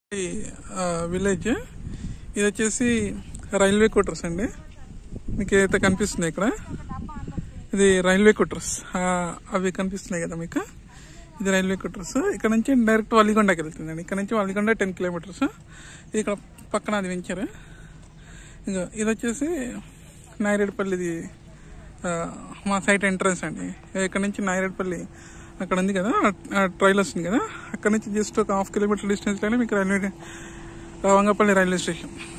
ఈ, ఆ, విలేజ్ ఇది వచ్చేసి రైల్వే క్వార్టర్స్ అండి మీకు ఏదైతే కనిపిస్తుంది ఇక్కడ ఇది రైల్వే క్వార్టర్స్ ఆ, అవి కనిపిస్తున్నాయి కదా మీకు ఇది రైల్వే క్వార్టర్స్ ఇక్కడ నుంచి డైరెక్ట్ వల్లిగొండకి వెళ్తుందండి ఇక్కడ నుంచి వల్లిగొండ టెన్ కిలోమీటర్స్ ఇది ఇక్కడ పక్కన అది వెంచర్ ఇంకా ఇది వచ్చేసి నాయరేడుపల్లిది ఆ, మా సైట్ ఎంట్రన్స్ అండి ఇక్కడ నుంచి నాయరేడుపల్లి అక్కడ ఉంది కదా ఆ ట్రైల్ వస్తుంది కదా అక్కడ నుంచి జస్ట్ ఒక హాఫ్ కిలోమీటర్ డిస్టెన్స్లోనే మీకు రైల్వే ఆ, వంగపల్లి రైల్వే స్టేషన్